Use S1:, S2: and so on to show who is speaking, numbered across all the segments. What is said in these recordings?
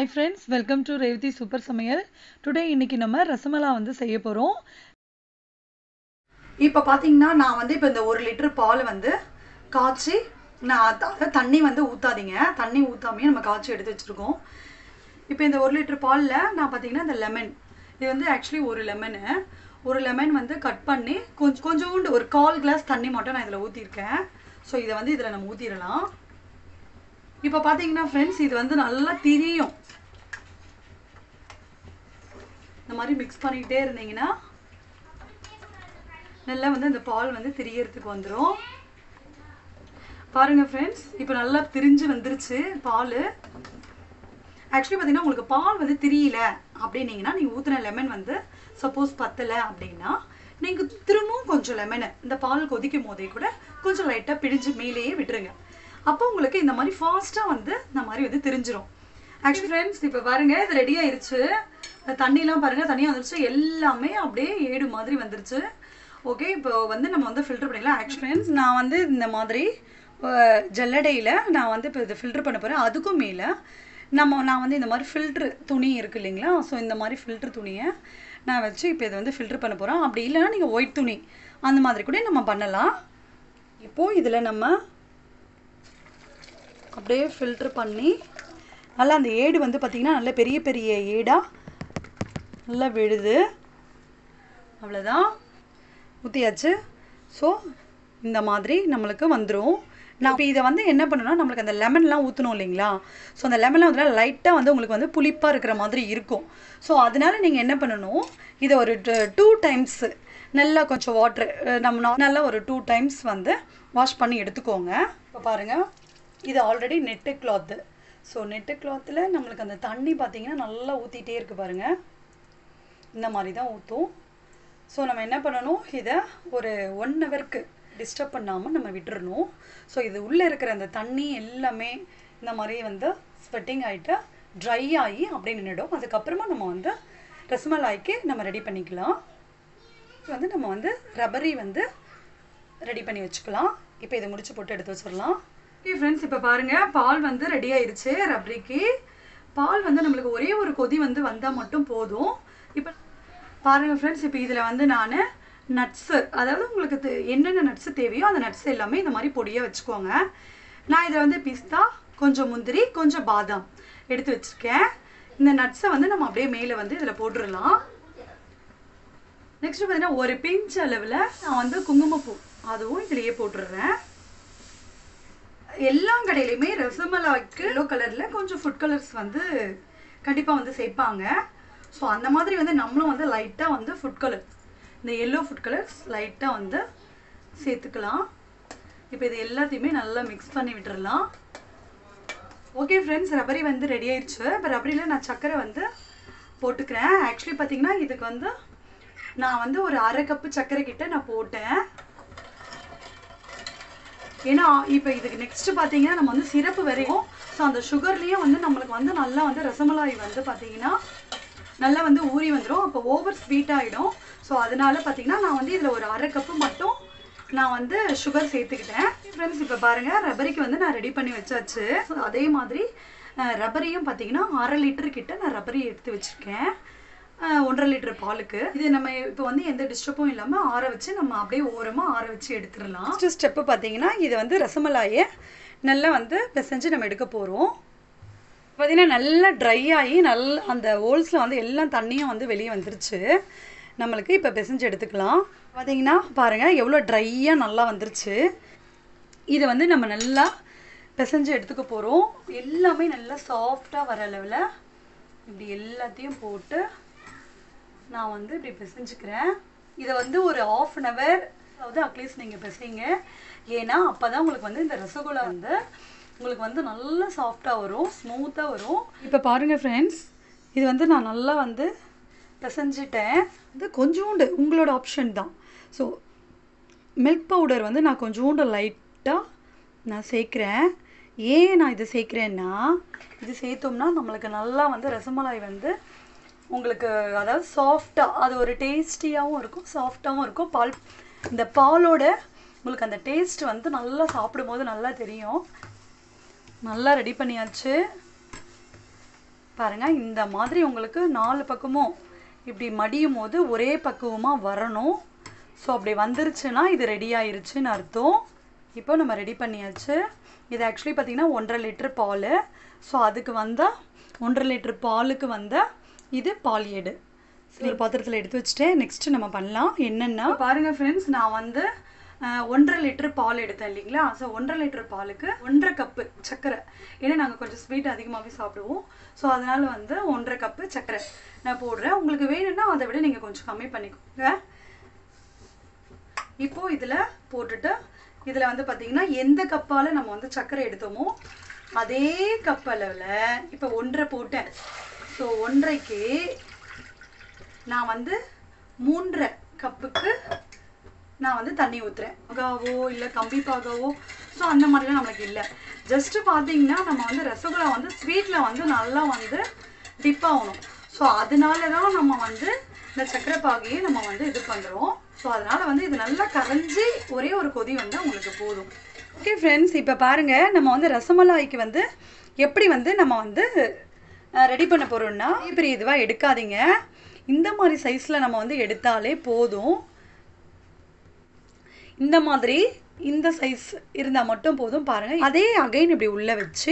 S1: hi friends welcome to Revathi super சமையல் today இன்னைக்கு நம்ம ரசமலா வந்து செய்ய போகிறோம்
S2: இப்போ பார்த்தீங்கன்னா நான் வந்து இப்போ இந்த ஒரு லிட்டர் பால் வந்து காய்ச்சி நான் அத- அதாவது தண்ணி வந்து ஊற்றாதீங்க தண்ணி ஊற்றாமையே நம்ம காய்ச்சி எடுத்து வச்சுருக்கோம் இப்போ இந்த ஒரு லிட்டர் பாலில் நான் பார்த்தீங்கன்னா இந்த லெமன் இது வந்து ஆக்சுவலி ஒரு லெமனு ஒரு லெமன் வந்து கட் பண்ணி கொஞ்சம் கொஞ்சோண்டு ஒரு கால் கிளாஸ் தண்ணி மட்டும் நான் இதில் ஊற்றிருக்கேன் ஸோ இதை வந்து இதில் நம்ம ஊற்றிடலாம் இப்போ பார்த்தீங்கன்னா ஃப்ரெண்ட்ஸ் இது வந்து நல்லா திரியும் இந்த மாதிரி மிக்ஸ் பண்ணிக்கிட்டே இருந்தீங்கன்னா நல்லா வந்து அந்த பால் வந்து திரியறதுக்கு வந்துடும் பாருங்க ஃப்ரெண்ட்ஸ் இப்போ நல்லா திரிஞ்சு வந்துருச்சு பால் ஆக்சுவலி பார்த்தீங்கன்னா உங்களுக்கு பால் வந்து திரியல அப்படின்னீங்கன்னா நீங்கள் ஊற்றின லெமன் வந்து சப்போஸ் பத்தலை அப்படின்னா நீங்கள் திரும்பவும் கொஞ்சம் லெமனை இந்த பால் கொதிக்கும் போதே கூட கொஞ்சம் லைட்டாக பிடிஞ்சு மேலேயே விட்டுருங்க அப்போ உங்களுக்கு இந்த மாதிரி ஃபாஸ்ட்டாக வந்து இந்த மாதிரி வந்து தெரிஞ்சிரும் ஆக்சுவலி ஃப்ரெண்ட்ஸ் இப்போ பாருங்க இது ரெடி ஆயிருச்சு இந்த தண்ணிலாம் பாருங்க தண்ணியாக வந்துருச்சு எல்லாமே அப்படியே ஏடு மாதிரி வந்துருச்சு ஓகே இப்போ வந்து நம்ம வந்து ஃபில்டர் பண்ணிக்கலாம் ஆக்சுவலி ஃப்ரெண்ட்ஸ் நான் வந்து இந்த மாதிரி அஹ், ஜல்லடையில் நான் வந்து இப்போ இதை ஃபில்டர் பண்ண போகிறேன் அதுக்கும் மேலே நம்ம நான் வந்து இந்த மாதிரி ஃபில்ட்ரு துணி இருக்கு இல்லைங்களா ஸோ இந்த மாதிரி ஃபில்ட்ரு துணியை நான் வச்சு இப்போ இதை வந்து ஃபில்டர் பண்ண போகிறோம் அப்படி இல்லைன்னா நீங்கள் ஒயிட் துணி அந்த மாதிரி கூட நம்ம பண்ணலாம் இப்போது இதில் நம்ம அப்படியே ஃபில்ட்ரு பண்ணி நல்லா அந்த ஏடு வந்து பார்த்திங்கன்னா நல்ல பெரிய பெரிய ஏடாக நல்லா விழுது அவ்வளோதான் ஊற்றியாச்சு ஸோ இந்த மாதிரி நம்மளுக்கு வந்துடும் நான் இப்போ இதை வந்து என்ன பண்ணணும்னா நம்மளுக்கு அந்த லெமன்லாம் ஊற்றணும் இல்லைங்களா ஸோ அந்த லெமன்லாம் வந்து லைட்டாக வந்து உங்களுக்கு வந்து புளிப்பாக இருக்கிற மாதிரி இருக்கும் ஸோ அதனால நீங்கள் என்ன பண்ணணும் இதை ஒரு டூ டைம்ஸ் நல்லா கொஞ்சம் வாட்ரு நம்ம நா- நல்லா ஒரு டூ டைம்ஸ் வந்து வாஷ் பண்ணி எடுத்துக்கோங்க இப்போ பாருங்கள் இது already net cloth so net கிளாத்தில் நம்மளுக்கு அந்த தண்ணி பார்த்தீங்கன்னா நல்லா ஊற்றிட்டே இருக்குது பாருங்கள் இந்த மாதிரி தான் ஊற்றும் ஸோ நம்ம என்ன பண்ணணும் இதை ஒரு ஒன் ஹவருக்கு டிஸ்டர்ப் பண்ணாமல் நம்ம விட்டுறணும் ஸோ இது உள்ளே இருக்கிற அந்த தண்ணி எல்லாமே இந்த மாதிரி வந்து ஸ்வெட்டிங் ஆகிட்டு ட்ரை ஆகி அப்படியே நின்றுடும் அதுக்கப்புறமா நம்ம வந்து ரசமலாய்க்கு நம்ம ரெடி பண்ணிக்கலாம் இது வந்து நம்ம வந்து ரபரி வந்து ரெடி பண்ணி வச்சுக்கலாம் இப்போ இதை முடிச்சு போட்டு எடுத்து வச்சிடலாம் ஓகே ஃப்ரெண்ட்ஸ் இப்போ பாருங்கள் பால் வந்து ரெடி ஆயிருச்சு ரபரிக்கு பால் வந்து நம்மளுக்கு ஒரே ஒரு கொதி வந்து வந்தால் மட்டும் போதும் இப்போ பாருங்கள் ஃப்ரெண்ட்ஸ் இப்போ இதில் வந்து நான் நட்ஸு அதாவது உங்களுக்கு தெ- என்னென்ன நட்ஸு தேவையோ அந்த நட்ஸ் எல்லாமே இந்த மாதிரி பொடியாக வச்சுக்கோங்க நான் இதில் வந்து பிஸ்தா கொஞ்சம் முந்திரி கொஞ்சம் பாதாம் எடுத்து வச்சுருக்கேன் இந்த நட்ஸை வந்து நம்ம அப்படியே மேலே வந்து இதில் போட்டுடலாம் நெக்ஸ்ட் பார்த்தீங்கன்னா ஒரு பிஞ்ச் அளவில் நான் வந்து குங்குமப்பூ அதுவும் இதுலேயே போட்டுடுறேன் எல்லா கடையிலையுமே ரசமலாய்க்கு எல்லோ கலரில் கொஞ்சம் ஃபுட் கலர்ஸ் வந்து கண்டிப்பாக வந்து சேர்ப்பாங்க ஸோ அந்த மாதிரி வந்து நம்மளும் வந்து லைட்டாக வந்து ஃபுட் கலர் இந்த எல்லோ ஃபுட் கலர்ஸ் லைட்டாக வந்து சேர்த்துக்கலாம் இப்போ இது எல்லாத்தையுமே நல்லா மிக்ஸ் பண்ணி விட்டுறலாம் ஓகே ஃப்ரெண்ட்ஸ் ரபரி வந்து ரெடி ஆயிடுச்சு இப்போ ரபரியில் நான் சர்க்கரை வந்து போட்டுக்கிறேன் ஆக்சுவலி பார்த்தீங்கன்னா இதுக்கு வந்து நான் வந்து ஒரு அரை கப்பு சர்க்கரை கிட்ட நான் போட்டேன் ஏன்னா இப்போ இதுக்கு நெக்ஸ்ட் பார்த்தீங்கன்னா நம்ம வந்து சிறப்பு வரையும் ஸோ அந்த சுகர்லேயே வந்து நம்மளுக்கு வந்து நல்லா வந்து ரசமலாய் வந்து பார்த்தீங்கன்னா நல்லா வந்து ஊறி வந்துடும் அப்போ ஓவர் ஸ்வீட் ஆகிடும் ஸோ அதனால பார்த்தீங்கன்னா நான் வந்து இதில் ஒரு அரை கப்பு மட்டும் நான் வந்து சுகர் சேர்த்துக்கிட்டேன் ஃப்ரெண்ட்ஸ் இப்போ பாருங்கள் ரபரிக்கு வந்து நான் ரெடி பண்ணி வச்சாச்சு ஸோ அதே மாதிரி அஹ், ரபரியும் பார்த்தீங்கன்னா அரை லிட்டர் கிட்ட நான் ரபரி எடுத்து வச்சுருக்கேன் அஹ், ஒன்றரை லிட்டர் பாலுக்கு இது நம்ம இப்போ வந்து எந்த டிஸ்டர்பும் இல்லாமல் ஆற வச்சு நம்ம அப்படியே ஓரமாக ஆற வச்சு எடுத்துடலாம் ஃபஸ்ட்டு ஸ்டெப்பு பார்த்தீங்கன்னா இது வந்து ரசமலாயை நல்லா வந்து பிசைஞ்சு நம்ம எடுக்க போகிறோம் பார்த்தீங்கன்னா நல்லா ட்ரை ஆகி நல்ல அந்த ஹோல்ஸில் வந்து எல்லாம் தண்ணியும் வந்து வெளியே வந்துருச்சு நம்மளுக்கு இப்போ பிசைஞ்சு எடுத்துக்கலாம் பார்த்தீங்கன்னா பாருங்கள் எவ்வளோ ட்ரையாக நல்லா வந்துருச்சு இதை வந்து நம்ம நல்லா பிசைஞ்சு எடுத்துக்க போகிறோம் எல்லாமே நல்லா சாஃப்டாக வர அளவில் இப்படி எல்லாத்தையும் போட்டு நான் வந்து இப்படி பிசைஞ்சுக்கிறேன் இதை வந்து ஒரு ஆஃப் அன் ஹவர் அதாவது அட்லீஸ்ட் நீங்கள் பிசைங்க ஏன்னா அப்போ தான் உங்களுக்கு வந்து இந்த ரசகுல்லா வந்து உங்களுக்கு வந்து நல்லா சாஃப்டாக வரும் ஸ்மூத்தாக வரும் இப்போ பாருங்கள் ஃப்ரெண்ட்ஸ் இது வந்து நான் நல்லா வந்து பிசைஞ்சிட்டேன் இது கொஞ்சோண்டு உங்களோட ஆப்ஷன் தான் ஸோ மில்க் பவுடர் வந்து நான் கொஞ்சோண்டு லைட்டாக நான் சேர்க்குறேன் ஏன் நான் இது சேர்க்குறேன்னா இது சேர்த்தோம்னா நம்மளுக்கு நல்லா வந்து ரசமலாய் வந்து உங்களுக்கு அதாவது சாஃப்டாக அது ஒரு டேஸ்டியாகவும் இருக்கும் சாஃப்டாகவும் இருக்கும் பால் இந்த பாலோட உங்களுக்கு அந்த டேஸ்ட் வந்து நல்லா சாப்பிடும்போது நல்லா தெரியும் நல்லா ரெடி பண்ணியாச்சு பாருங்க இந்த மாதிரி உங்களுக்கு நாலு பக்கமும் இப்படி மடியும் போது ஒரே பக்குவமாக வரணும் ஸோ அப்படி வந்துருச்சுன்னா இது ரெடி ஆயிருச்சுன்னு அர்த்தம் இப்போ நம்ம ரெடி பண்ணியாச்சு இது ஆக்சுவலி பார்த்தீங்கன்னா ஒன்றரை லிட்டர் பால் ஸோ அதுக்கு வந்த ஒன்றரை லிட்டர் பாலுக்கு வந்த இது பால் ஏடு ஒரு பாத்திரத்தில் எடுத்து வச்சுட்டேன் நெக்ஸ்ட் நம்ம பண்ணலாம் என்னென்னா பாருங்க ஃப்ரெண்ட்ஸ் நான் வந்து அஹ், ஒன்றரை லிட்டர் பால் எடுத்தேன் இல்லைங்களா ஸோ ஒன்றரை லிட்டர் பாலுக்கு ஒன்றரை கப்பு சர்க்கரை ஏன்னா நாங்கள் கொஞ்சம் ஸ்வீட் அதிகமாகவே சாப்பிடுவோம் ஸோ அதனால வந்து ஒன்றரை கப்பு சர்க்கரை நான் போடுறேன் உங்களுக்கு வேணும்னா அதை விட நீங்கள் கொஞ்சம் கம்மி பண்ணிக்கோங்க இப்போ இதில் போட்டுட்டு இதில் வந்து பார்த்தீங்கன்னா எந்த கப்பால் நம்ம வந்து சர்க்கரை எடுத்தோமோ அதே கப் அளவில் இப்போ ஒன்றரை போட்டேன் ஸோ ஒன்றைக்கு நான் வந்து மூன்றரை கப்புக்கு நான் வந்து தண்ணி ஊற்றுறேன் பாகாவோ இல்லை கம்பி பாகாவோ ஸோ அந்த மாதிரிலாம் நம்மளுக்கு இல்லை ஜஸ்ட்டு பார்த்தீங்கன்னா நம்ம வந்து ரசகுல்லா வந்து ஸ்வீட்டில் வந்து நல்லா வந்து டிப் ஆகணும் ஸோ அதனால தான் நம்ம வந்து இந்த சக்கரை பாகையை நம்ம வந்து இது பண்ணுறோம் ஸோ அதனால வந்து இது நல்லா கரைஞ்சி ஒரே ஒரு கொதி வந்து உங்களுக்கு போதும் ஓகே ஃப்ரெண்ட்ஸ் இப்போ பாருங்கள் நம்ம வந்து ரசமலாய்க்கு வந்து எப்படி வந்து நம்ம வந்து ரெடி பண்ண போகிறோம்னா பெரிய இதுவாக எடுக்காதீங்க இந்த மாதிரி சைஸில் நம்ம வந்து எடுத்தாலே போதும் இந்த மாதிரி இந்த சைஸ் இருந்தால் மட்டும் போதும் பாருங்கள் அதே அகைன் இப்படி உள்ளே வச்சு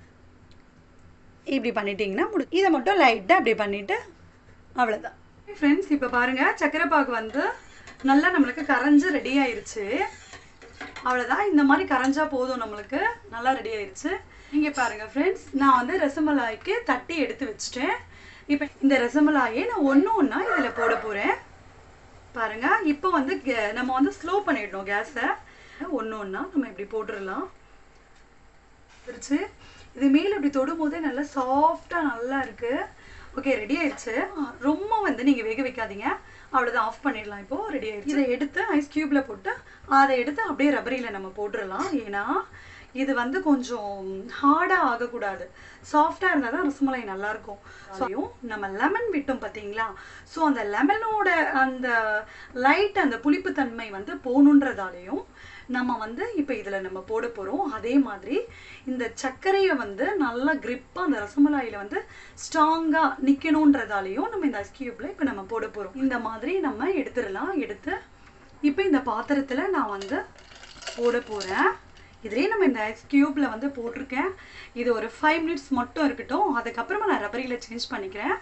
S2: இப்படி பண்ணிட்டீங்கன்னா முடி இதை மட்டும் லைட்டாக இப்படி பண்ணிவிட்டு அவ்வளோதான் ஃப்ரெண்ட்ஸ் இப்போ பாருங்கள் சக்கரை பாகு வந்து நல்லா நம்மளுக்கு கரைஞ்சு ரெடி ஆயிருச்சு அவ்வளோதான் இந்த மாதிரி கரைஞ்சா போதும் நம்மளுக்கு நல்லா ரெடி ஆயிருச்சு இங்கே பாருங்கள் ஃப்ரெண்ட்ஸ் நான் வந்து ரசமலாய்க்கு தட்டி எடுத்து வச்சுட்டேன் இப்போ இந்த ரசமலாயை நான் ஒன்று ஒன்றா இதில் போட போகிறேன் பாருங்க இப்போ வந்து கே- நம்ம வந்து ஸ்லோ பண்ணிடணும் கேஸை ஒன்று ஒன்றா நம்ம இப்படி போட்டுடலாம் வந்துருச்சு இது மேலே இப்படி தொடும்போதே நல்லா சாஃப்டாக நல்லா இருக்கு ஓகே ரெடி ஆயிடுச்சு ரொம்ப வந்து நீங்கள் வேக வைக்காதீங்க அவ்வளோதான் ஆஃப் பண்ணிடலாம் இப்போ ரெடி ஆயிடுச்சு இதை எடுத்து ஐஸ் க்யூப்ல போட்டு அதை எடுத்து அப்படியே ரப்பரியில் நம்ம போட்டுடலாம் ஏன்னா இது வந்து கொஞ்சம் ஹார்டாக ஆகக்கூடாது சாஃப்டாக இருந்தால் தான் ரசமலாய் நல்லா இருக்கும் ஸோ நம்ம லெமன் விட்டோம் பார்த்தீங்களா ஸோ அந்த லெமனோட அந்த லைட் அந்த புளிப்புத்தன்மை வந்து போகணுன்றதாலையும் நம்ம வந்து இப்போ இதில் நம்ம போட போகிறோம் அதே மாதிரி இந்த சர்க்கரையை வந்து நல்லா grip-ஆ அந்த ரசமலாயில வந்து ஸ்ட்ராங்காக நிற்கணுன்றதாலையும் நம்ம இந்த ஐஸ் கியூப்ல இப்போ நம்ம போட போகிறோம் இந்த மாதிரி நம்ம எடுத்துடலாம் எடுத்து இப்போ இந்த பாத்திரத்தில் நான் வந்து போட போகிறேன் இதுலேயே நம்ம இந்த ஐஸ் கியூப்ல வந்து போட்டிருக்கேன் இது ஒரு ஃபைவ் மினிட்ஸ் மட்டும் இருக்கட்டும் அதுக்கப்புறமா நான் ரப்பரியில் சேஞ்ச் பண்ணிக்கிறேன்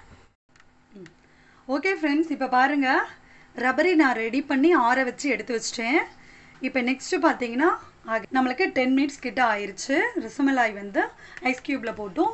S2: ஓகே ஃப்ரெண்ட்ஸ் இப்போ பாருங்க ரப்பரி நான் ரெடி பண்ணி ஆற வச்சு எடுத்து வச்சிட்டேன் இப்போ நெக்ஸ்ட் பார்த்தீங்கன்னா ஆக- நம்மளுக்கு டென் மினிட்ஸ் கிட்ட ஆயிருச்சு ரசமலாய் வந்து ஐஸ் கியூப்ல போட்டும்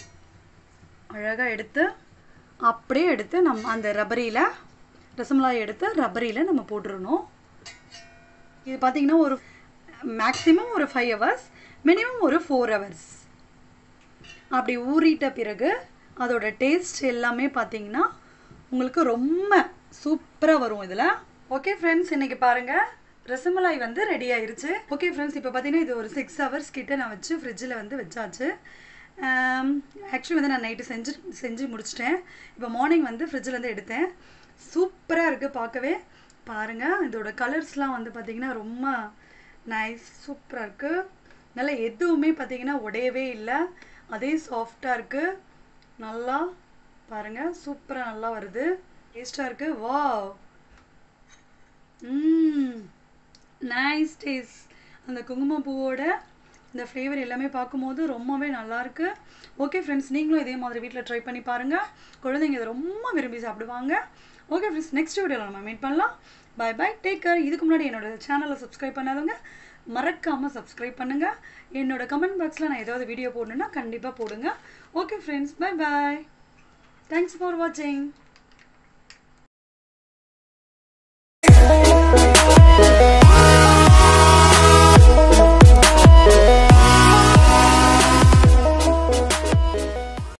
S2: அழகாக எடுத்து அப்படியே எடுத்து நம்ம அந்த ரப்பரியில் ரசமலாய் எடுத்து ரப்பரியில் நம்ம போட்டுறணும் இது பார்த்தீங்கன்னா ஒரு மேக்ஸிமம் ஒரு ஃபைவ் ஹவர்ஸ் மினிமம் ஒரு ஃபோர் ஹவர்ஸ் அப்படி ஊறிட்ட பிறகு அதோட டேஸ்ட் எல்லாமே பார்த்தீங்கன்னா உங்களுக்கு ரொம்ப சூப்பராக வரும் இதில் ஓகே ஃப்ரெண்ட்ஸ் இன்னைக்கு பாருங்க ரசமலாய் வந்து ரெடி ஆயிருச்சு ஓகே ஃப்ரெண்ட்ஸ் இப்போ பார்த்தீங்கன்னா இது ஒரு சிக்ஸ் ஹவர்ஸ் கிட்ட நான் வச்சு ஃப்ரிட்ஜில் வந்து வச்சாச்சு ஆக்சுவலி வந்து நான் நைட்டு செஞ்சு செஞ்சு முடிச்சிட்டேன் இப்போ மார்னிங் வந்து ஃப்ரிட்ஜில் இருந்து எடுத்தேன் சூப்பராக இருக்குது பார்க்கவே பாருங்கள் இதோட கலர்ஸ்லாம் வந்து பார்த்தீங்கன்னா ரொம்ப நைஸ் சூப்பராக இருக்குது நல்லா எதுவுமே பார்த்தீங்கன்னா உடையவே இல்லை அதே சாஃப்டாக இருக்குது நல்லா பாருங்கள் சூப்பராக நல்லா வருது டேஸ்ட்டாக இருக்குது வா ம் நைஸ் டேஸ்ட் அந்த குங்குமப்பூவோட இந்த ஃப்ளேவர் எல்லாமே பார்க்கும்போது ரொம்பவே நல்லா இருக்கு ஓகே ஃப்ரெண்ட்ஸ் நீங்களும் இதே மாதிரி வீட்டில் ட்ரை பண்ணி பாருங்க குழந்தைங்க இதை ரொம்ப விரும்பி சாப்பிடுவாங்க ஓகே ஃப்ரெண்ட்ஸ் நெக்ஸ்ட் வீடியோவில் நம்ம மீட் பண்ணலாம் பை பை டேக் கேர் இதுக்கு முன்னாடி என்னோட சேனலை சப்ஸ்கிரைப் பண்ணாதவங்க மறக்காம சப்ஸ்கிரைப் பண்ணுங்க என்னோட கமெண்ட் பாக்ஸில் நான் ஏதாவது வீடியோ போடணுன்னா கண்டிப்பாக போடுங்க okay friends bye bye thanks for வாட்சிங்